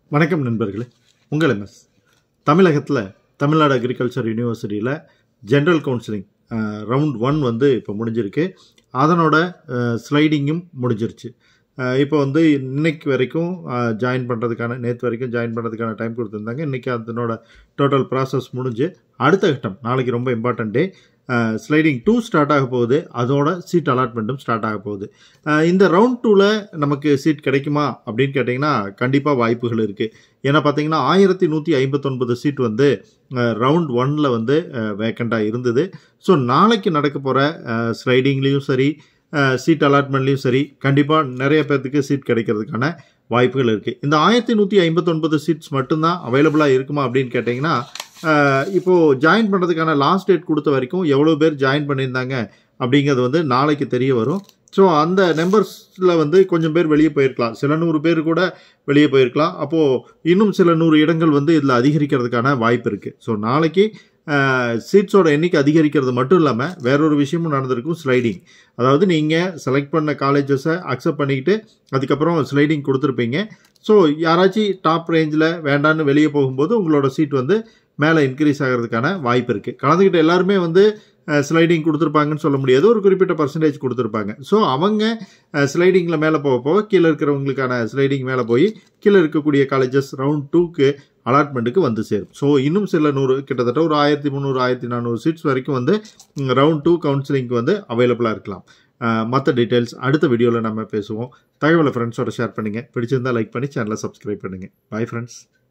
வணக்கம் நண்பர்களே உங்கள் எம்எஸ் தமிழகத்தில் தமிழ்நாடு அக்ரிகல்ச்சர் யூனிவர்சிட்டியில் ஜென்ரல் கவுன்சிலிங் ரவுண்ட் ஒன் வந்து இப்போ முடிஞ்சிருக்கு அதனோட ஸ்லைடிங்கும் முடிஞ்சிருச்சு அஹ், இப்போ வந்து இன்னைக்கு வரைக்கும் ஜாயின் பண்ணுறதுக்கான நேற்று வரைக்கும் ஜாயின் பண்ணுறதுக்கான டைம் கொடுத்துருந்தாங்க இன்றைக்கி அதனோட டோட்டல் ப்ராசஸ் முடிஞ்சு அடுத்த கட்டம் நாளைக்கு ரொம்ப important day sliding to start ஆக போகுது அதோட சீட் அலாட்மெண்ட்டும் ஸ்டார்ட் ஆக போகுது அஹ், இந்த ரவுண்ட் டூவில் நமக்கு சீட் கிடைக்குமா அப்படின்னு கேட்டிங்கன்னா கண்டிப்பாக வாய்ப்புகள் இருக்குது ஏன்னா பார்த்தீங்கன்னா ஆயிரத்தி நூற்றி ஐம்பத்தொன்பது சீட் வந்து ரவுண்ட் ஒன்ல வந்து வேக்கண்டாக இருந்தது ஸோ நாளைக்கு நடக்க போகிற ஸ்லைடிங்லேயும் சரி சீட் அலாட்மெண்ட்லேயும் சரி கண்டிப்பாக நிறைய பேர்த்துக்கு சீட் கிடைக்கிறதுக்கான வாய்ப்புகள் இருக்குது இந்த ஆயிரத்தி நூற்றி ஐம்பத்தொன்பது சீட்ஸ் மட்டும்தான் அவைலபிளாக இருக்குமா அப்படின்னு கேட்டிங்கன்னா அஹ், இப்போது ஜாயின் பண்ணுறதுக்கான லாஸ்ட் டேட் கொடுத்த வரைக்கும் எவ்வளோ பேர் ஜாயின் பண்ணியிருந்தாங்க அப்படிங்கிறது வந்து நாளைக்கு தெரிய வரும் ஸோ அந்த நம்பர்ஸில் வந்து கொஞ்சம் பேர் வெளியே போயிருக்கலாம் சில நூறு பேர் கூட வெளியே போயிருக்கலாம் அப்போது இன்னும் சில நூறு இடங்கள் வந்து இதில் அதிகரிக்கிறதுக்கான வாய்ப்பு இருக்குது ஸோ நாளைக்கு சீட்ஸோட எண்ணிக்கை அதிகரிக்கிறது மட்டும் இல்லாமல் வேறொரு விஷயமும் நடந்திருக்கும் ஸ்லைடிங் அதாவது நீங்கள் செலக்ட் பண்ண காலேஜஸை அக்செப்ட் பண்ணிக்கிட்டு அதுக்கப்புறம் ஸ்லைடிங் கொடுத்துருப்பீங்க ஸோ யாராச்சும் டாப் ரேஞ்சில் வேண்டான்னு வெளியே போகும்போது உங்களோட சீட் வந்து மேலே இன்க்ரீஸ் ஆகிறதுக்கான வாய்ப்பு இருக்குது கலந்துக்கிட்ட எல்லாருமே வந்து ஸ்லைடிங் கொடுத்துருப்பாங்கன்னு சொல்ல முடியாது ஒரு குறிப்பிட்ட பர்சன்டேஜ் கொடுத்துருப்பாங்க ஸோ அவங்க ஸ்லைடிங்கில் மேலே போக போக கீழே இருக்கிறவங்களுக்கான ஸ்லைடிங் மேலே போய் கீழே இருக்கக்கூடிய காலேஜஸ் ரவுண்ட் டூக்கு அலாட்மெண்ட்டுக்கு வந்து சேரும் ஸோ இன்னும் சில நூறு கிட்டத்தட்ட ஒரு ஆயிரத்தி முந்நூறு ஆயிரத்தி நானூறு சீட்ஸ் வரைக்கும் வந்து ரவுண்ட் டூ கவுன்சிலிங்க்கு வந்து அவைலபிளாக இருக்கலாம் மற்ற டீட்டெயில்ஸ் அடுத்த வீடியோவில் நம்ம பேசுவோம் தகவலை ஃப்ரெண்ட்ஸோட ஷேர் பண்ணுங்கள் பிடிச்சிருந்தா லைக் பண்ணி சேனலை சப்ஸ்கிரைப் பண்ணுங்கள் பை ஃப்ரெண்ட்ஸ்